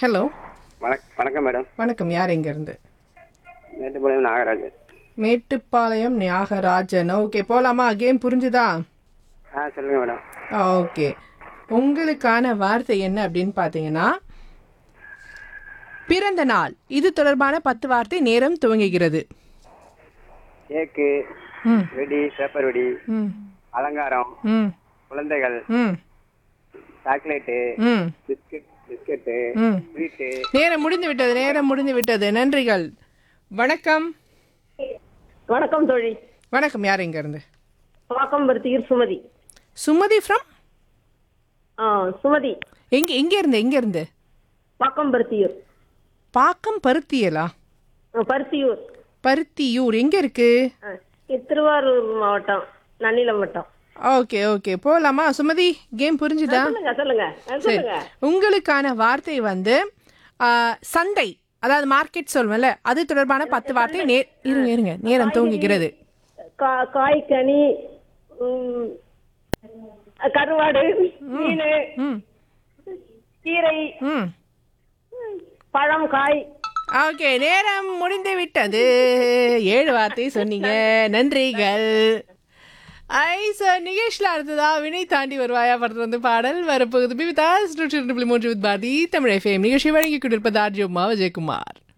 hello வணக் வணக்கம் madam வணக்கம் யார் எங்கேருந்து மேட்டுப்பாளையம் நாகராஜன் மேட்டுப்பாளையம் நியாகராஜன் ஓகே போலாமா கேம் புரிஞ்சுதா ஆ சொல்லுங்க மேடம் ஓகே உங்களுக்கான வார்த்தை என்ன அப்படின்னு பார்த்தீங்கன்னா பிறந்த நாள் இது தொடர்பான பத்து வார்த்தை நேரம் துவங்குகிறது கேக்கு ம் வெடி பேப்பர் வெடி ம் அலங்காரம் ம் குழந்தைகள் ம் சாக்லேட்டு ம் பிஸ்கட் பிஸ்கட்டு ம் ஸ்வீட்டு நேரம் முடிந்து விட்டது நேரம் முடிந்து விட்டது நன்றிகள் வணக்கம் வணக்கம் தோழி வணக்கம் யார் எங்கேருந்து பாக்கம்பருத்தியூர் சுமதி சுமதி ஃப்ரம் ஆ சுமதி எங்கே எங்கே இருந்து எங்கே இருந்து பாக்கம்பருத்தியூர் பாக்கம் பருத்தியலா ஆ, பருத்தியூர் பருத்தியூர் எங்கே இருக்கு ஆ, இது திருவாரூர் மாவட்டம் நன்னிலம் வட்டம் ஓகே ஓகே போலாமா சுமதி கேம் புரிஞ்சுதா சொல்லுங்க சொல்லுங்க ஆ, சரி சொல்லுங்க உங்களுக்கான வார்த்தை வந்து ஆ, சந்தை அதாவது மார்க்கெட் சொல்லுவேன்ல அது தொடர்பான பத்து வார்த்தை நே இருங்க இருங்க நேரம் துவங்குகிறது கா- காய்கனி ம், கருவாடு மீன் ம் கீரை ம் பழம் காய் ஓகே நேரம் முடிந்து விட்டது ஏழு வார்த்தை சொன்னீங்க நன்றிகள் ஐ சார் நிகேஷ்ல அடுத்ததா வினை தாண்டி வருவாயா படத்துல வந்து பாடல் வரப்போகுது பிவிதாஸ் நூற்றி ரெண்டு புள்ளி மூன்று வித் பாரதி தமிழ் எஃப்எம் நிகழ்ச்சி வழங்கி கொண்டிருப்பது ஆர்ஜி உமா விஜயகுமார்